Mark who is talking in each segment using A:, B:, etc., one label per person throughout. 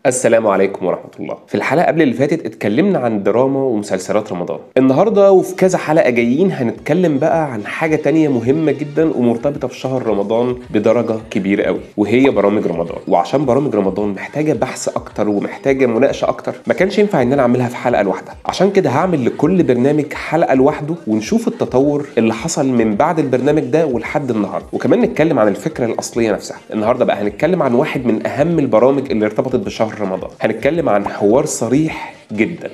A: السلام عليكم ورحمة الله في الحلقة قبل اللي فاتت اتكلمنا عن دراما ومسلسلات رمضان النهاردة وفي كذا حلقة جايين هنتكلم بقى عن حاجة تانية مهمة جدا ومرتبطة بشهر رمضان بدرجة كبيرة قوي وهي برامج رمضان وعشان برامج رمضان محتاجة بحث أكتر ومحتاجة مناقشة أكتر ما كانش ينفع إن أنا أعملها في حلقة لوحدها عشان كده هعمل لكل برنامج حلقة لوحده ونشوف التطور اللي حصل من بعد البرنامج ده ولحد النهاردة وكمان نتكلم عن الفكرة الأصلية نفسها النهاردة بقى هنتكلم عن واحد من أهم البرامج اللي ارتبطت بشهر رمضان هنتكلم عن حوار صريح جدا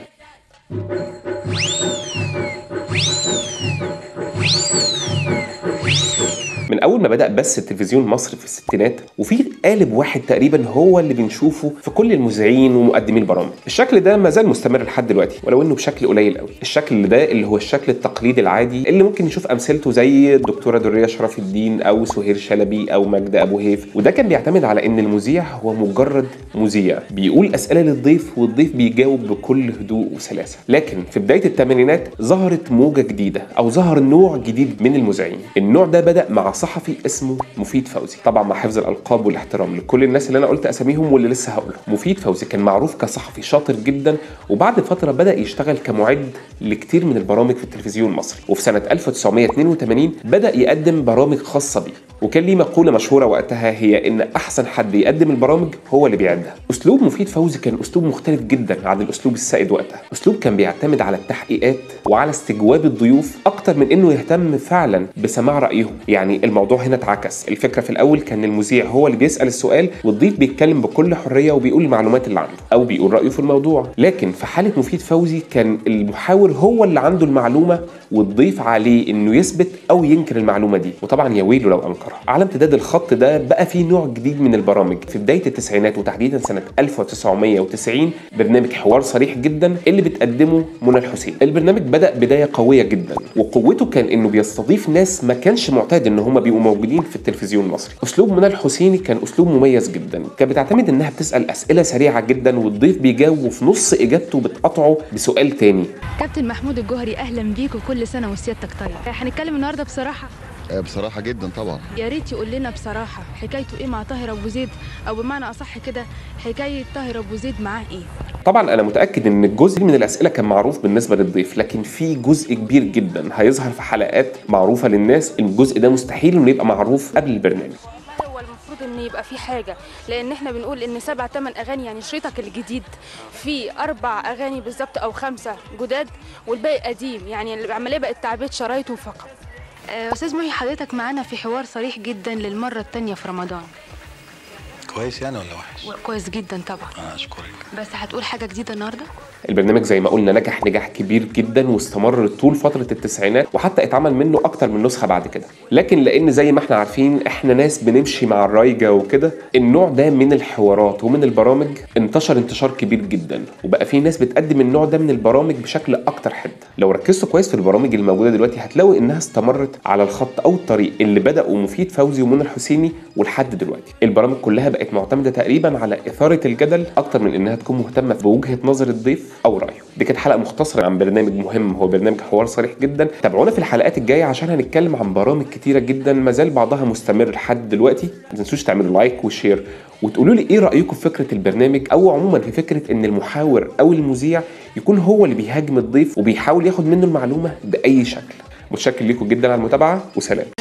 A: من اول ما بدا بث التلفزيون المصري في الستينات وفي قالب واحد تقريبا هو اللي بنشوفه في كل المذيعين ومقدمي البرامج الشكل ده ما زال مستمر لحد دلوقتي ولو انه بشكل قليل قوي الشكل ده اللي هو الشكل التقليدي العادي اللي ممكن نشوف امثلته زي الدكتوره دريه شرف الدين او سهير شلبي او ماجدة ابو هيف وده كان بيعتمد على ان المذيع هو مجرد مذيع بيقول اسئله للضيف والضيف بيجاوب بكل هدوء وسلاسه لكن في بدايه الثمانينات ظهرت موجه جديده او ظهر نوع جديد من المذيعين النوع ده بدا مع صحفي اسمه مفيد فوزي طبعا مع حفظ الالقاب والاحترام لكل الناس اللي انا قلت اساميهم واللي لسه هقولهم مفيد فوزي كان معروف كصحفي شاطر جدا وبعد فتره بدا يشتغل كمعد لكتير من البرامج في التلفزيون المصري وفي سنه 1982 بدا يقدم برامج خاصه بيه وكان ليه مقوله مشهوره وقتها هي ان احسن حد يقدم البرامج هو اللي بيعدها اسلوب مفيد فوزي كان اسلوب مختلف جدا عن الاسلوب السائد وقتها اسلوب كان بيعتمد على التحقيقات وعلى استجواب الضيوف اكتر من انه يهتم فعلا بسماع رايهم يعني الموضوع هنا اتعكس الفكره في الاول كان المذيع هو اللي بيسال السؤال والضيف بيتكلم بكل حريه وبيقول المعلومات اللي عنده او بيقول رايه في الموضوع لكن في حاله مفيد فوزي كان المحاور هو اللي عنده المعلومه والضيف عليه انه يثبت او ينكر المعلومه دي وطبعا يا ويله لو انكرها على امتداد الخط ده بقى في نوع جديد من البرامج في بدايه التسعينات وتحديدا سنه 1990 برنامج حوار صريح جدا اللي بتقدمه منى الحسين البرنامج بدا بدايه قويه جدا وقوته كان انه بيستضيف ناس ما كانش معتاد ان هم بيبقوا موجودين في التلفزيون المصري اسلوب منى الحسيني كان اسلوب مميز جدا كانت بتعتمد انها بتسال اسئله سريعه جدا والضيف بيجاوب وفي نص اجابته بتقطعه بسؤال تاني
B: كابتن محمود الجوهري اهلا بيك وكل سنه وسيادتك طيب هنتكلم النهارده بصراحه
C: آه، بصراحة جدا طبعا
B: يا ريت يقول لنا بصراحه حكايته ايه مع طاهر ابو زيد او بمعنى اصح كده حكايه طاهر ابو زيد معاه ايه
A: طبعا انا متاكد ان الجزء من الاسئله كان معروف بالنسبه للضيف لكن في جزء كبير جدا هيظهر في حلقات معروفه للناس الجزء ده مستحيل انه يبقى معروف قبل البرنامج
D: هو المفروض ان يبقى في حاجه لان احنا بنقول ان سبع ثمان اغاني يعني شريطك الجديد في اربع اغاني بالظبط او خمسه جداد والباقي قديم يعني العمليه بقت تعبئه شرايطه فقط
B: آه، استاذ محي حضرتك معانا في حوار صريح جدا للمره الثانيه في رمضان
E: كويس يعني ولا وحش؟
B: كويس جدا طبعا
E: انا اشكرك
B: بس هتقول حاجه جديده النهارده
A: البرنامج زي ما قلنا نجح نجاح كبير جدا واستمر طول فتره التسعينات وحتى اتعمل منه اكتر من نسخه بعد كده لكن لان زي ما احنا عارفين احنا ناس بنمشي مع الرايجه وكده النوع ده من الحوارات ومن البرامج انتشر انتشار كبير جدا وبقى في ناس بتقدم النوع ده من البرامج بشكل اكتر حده لو ركزتوا كويس في البرامج الموجوده دلوقتي هتلاقوا انها استمرت على الخط او الطريق اللي بداوا مفيد فوزي ومنى الحسيني ولحد دلوقتي البرامج كلها بقت معتمده تقريبا على اثاره الجدل اكتر من انها تكون مهتمه بوجهه نظر الضيف او رايه دي كانت حلقه مختصره عن برنامج مهم هو برنامج حوار صريح جدا تابعونا في الحلقات الجايه عشان هنتكلم عن برامج كتيره جدا ما زال بعضها مستمر لحد دلوقتي ما تنسوش تعملوا لايك وشير وتقولوا لي ايه رايكم في فكره البرنامج او عموما في فكره ان المحاور او المذيع يكون هو اللي بيهاجم الضيف وبيحاول ياخد منه المعلومه باي شكل متشكر ليكم جدا على المتابعه وسلام